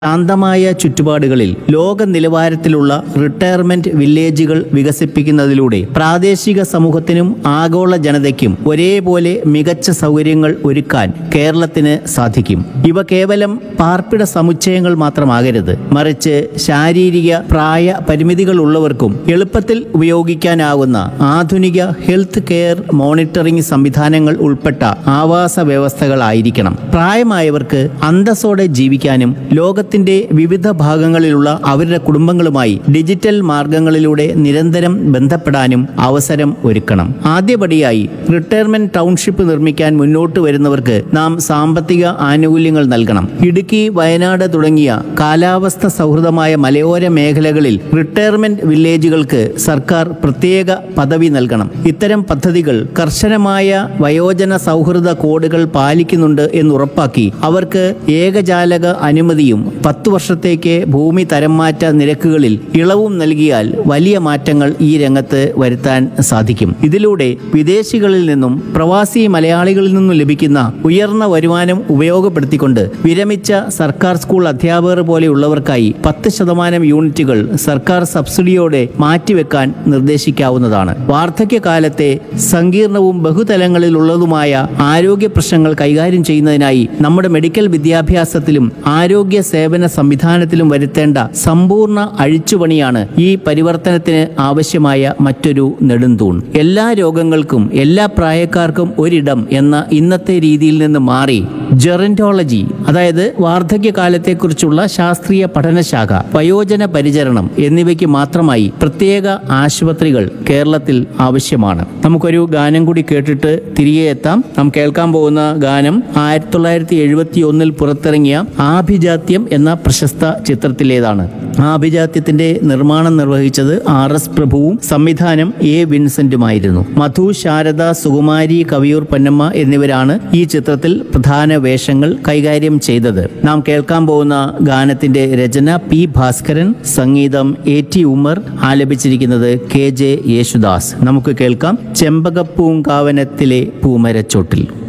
ശാന്തമായ ചുറ്റുപാടുകളിൽ ലോക നിലവാരത്തിലുള്ള റിട്ടയർമെന്റ് വില്ലേജുകൾ വികസിപ്പിക്കുന്നതിലൂടെ പ്രാദേശിക സമൂഹത്തിനും ആഗോള ജനതയ്ക്കും ഒരേപോലെ മികച്ച സൗകര്യങ്ങൾ ഒരുക്കാൻ കേരളത്തിന് സാധിക്കും ഇവ കേവലം പാർപ്പിട സമുച്ചയങ്ങൾ മാത്രമാകരുത് മറിച്ച് ശാരീരിക പ്രായ പരിമിതികളുള്ളവർക്കും എളുപ്പത്തിൽ ഉപയോഗിക്കാനാവുന്ന ആധുനിക ഹെൽത്ത് കെയർ മോണിറ്ററിംഗ് സംവിധാനങ്ങൾ ഉൾപ്പെട്ട ആവാസ വ്യവസ്ഥകളായിരിക്കണം പ്രായമായവർക്ക് അന്തസ്സോടെ ജീവിക്കാനും ലോകത്തിന്റെ വിവിധ ഭാഗങ്ങളിലുള്ള അവരുടെ കുടുംബങ്ങളുമായി ഡിജിറ്റൽ മാർഗങ്ങളിലൂടെ നിരന്തരം ബന്ധപ്പെടാനും അവസരം ഒരുക്കണം ആദ്യപടിയായി റിട്ടയർമെന്റ് ടൗൺഷിപ്പ് നിർമ്മിക്കാൻ മുന്നോട്ട് വരുന്നവർക്ക് നാം സാമ്പത്തിക ആനുകൂല്യങ്ങൾ നൽകണം ഇടുക്കി വയനാട് തുടങ്ങിയ കാലാവസ്ഥ സൗഹൃദമായ മലയോര മേഖലകളിൽ റിട്ടയർമെന്റ് വില്ലേജുകൾക്ക് സർക്കാർ പ്രത്യേക പദവി നൽകണം ഇത്തരം പദ്ധതികൾ കർശനമായ വയോജന സൗഹൃദ കോഡുകൾ പാലിക്കുന്നുണ്ട് എന്ന് ഉറപ്പാക്കി അവർക്ക് ഏകജാലക അനുമതിയും പത്തു വർഷത്തേക്ക് ഭൂമി തരംമാറ്റ നിരക്കുകളിൽ ഇളവും നൽകിയാൽ വലിയ മാറ്റങ്ങൾ ഈ രംഗത്ത് വരുത്താൻ സാധിക്കും ഇതിലൂടെ വിദേശികളിൽ നിന്നും പ്രവാസി മലയാളികളിൽ നിന്നും ലഭിക്കുന്ന ഉയർന്ന വരുമാനം ഉപയോഗപ്പെടുത്തിക്കൊണ്ട് വിരമിച്ച സർക്കാർ സ്കൂൾ അധ്യാപകർ പോലെയുള്ളവർക്കായി പത്ത് ശതമാനം യൂണിറ്റുകൾ സർക്കാർ സബ്സിഡിയോടെ മാറ്റിവെക്കാൻ നിർദ്ദേശിക്കാവുന്നതാണ് വാർദ്ധക്യകാലത്തെ സങ്കീർണവും ബഹുതലങ്ങളിലുള്ളതുമായ ആരോഗ്യ പ്രശ്നങ്ങൾ കൈകാര്യം ചെയ്യുന്നതിനായി നമ്മുടെ മെഡിക്കൽ വിദ്യാഭ്യാസത്തിലും ആരോഗ്യ സേവന സംവിധാനത്തിലും വരുത്തേണ്ട സമ്പൂർണ്ണ അഴിച്ചുപണിയാണ് ഈ പരിവർത്തനത്തിന് ആവശ്യമായ മറ്റൊരു നെടുന്തൂൺ എല്ലാ രോഗങ്ങൾക്കും എല്ലാ പ്രായക്കാർക്കും ഒരിടം എന്ന ഇന്നത്തെ രീതിയിൽ നിന്ന് മാറി ജെറന്റോളജി അതായത് വാർദ്ധക്യകാലത്തെക്കുറിച്ചുള്ള ശാസ്ത്രീയ പഠനശാഖ വയോജന പരിചരണം എന്നിവയ്ക്ക് മാത്രമായി പ്രത്യേക ആശുപത്രികൾ കേരളത്തിൽ ആവശ്യമാണ് നമുക്കൊരു ഗാനം കൂടി കേട്ടിട്ട് തിരികെ എത്താം നാം കേൾക്കാൻ പോകുന്ന ഗാനം ആയിരത്തി തൊള്ളായിരത്തി എഴുപത്തി ഒന്നിൽ പുറത്തിറങ്ങിയ ആഭിജാത്യം എന്ന പ്രശസ്ത ചിത്രത്തിലേതാണ് ആഭിജാത്യത്തിന്റെ നിർമ്മാണം നിർവഹിച്ചത് ആർ എസ് പ്രഭുവും സംവിധാനം എ വിൻസെന്റുമായിരുന്നു മധു ശാരദ സുകുമാരി കവിയൂർ പൊന്നമ്മ എന്നിവരാണ് ഈ ചിത്രത്തിൽ പ്രധാന വേഷങ്ങൾ കൈകാര്യം ചെയ്തത് നാം കേൾക്കാൻ പോകുന്ന ഗാനത്തിന്റെ രചന പി ഭാസ്കരൻ സംഗീതം എ ടി ഉമർ ആലപിച്ചിരിക്കുന്നത് കെ ജെ യേശുദാസ് നമുക്ക് കേൾക്കാം ചെമ്പകപ്പൂങ്കാവനത്തിലെ പൂമരച്ചോട്ടിൽ